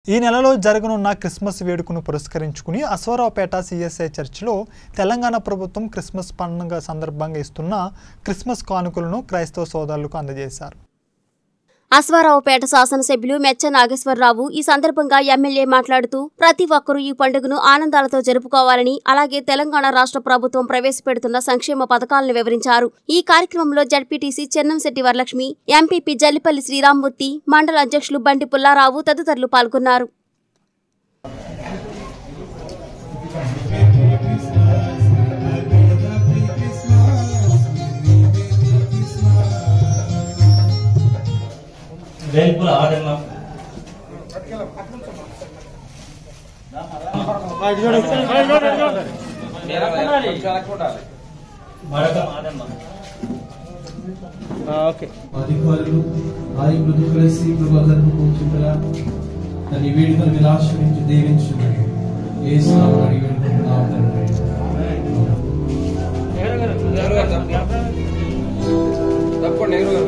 ఈ నెలలో జరగనున్న క్రిస్మస్ వేడుకను పురస్కరించుకుని అశ్వారావుపేట సిఎస్ఐ చర్చిలో తెలంగాణ ప్రభుత్వం క్రిస్మస్ పండుగ సందర్భంగా ఇస్తున్న క్రిస్మస్ కానుకలను క్రైస్తవ సోదరులకు అందజేశారు అశ్వారావుపేట శాసనసభ్యులు మెచ్చ నాగేశ్వరరావు ఈ సందర్భంగా ఎమ్మెల్యే మాట్లాడుతూ ప్రతి ఒక్కరూ ఈ పండుగను ఆనందాలతో జరుపుకోవాలని అలాగే తెలంగాణ రాష్ట్ర ప్రభుత్వం ప్రవేశపెడుతున్న సంక్షేమ పథకాలను వివరించారు ఈ కార్యక్రమంలో జడ్పీటీసీ చెన్నంశెట్టి వరలక్ష్మి ఎంపీపీ జల్లిపల్లి శ్రీరామ్మూర్తి మండల అధ్యక్షులు బండి పుల్లారావు తదితరులు పాల్గొన్నారు వేల్పుల ఆడమ్మ మరొక ఆడమ్మ అధికారులు నాయకులతో కలిసి ప్రభాకర్ను కూర్చుండగా దాని వేడుకలు మీరు ఆశ్రయించి దీవించున్నాడు ఏ స్నామం అడిగి వేడుకుంటున్నాం తండ్రి తప్పకుండా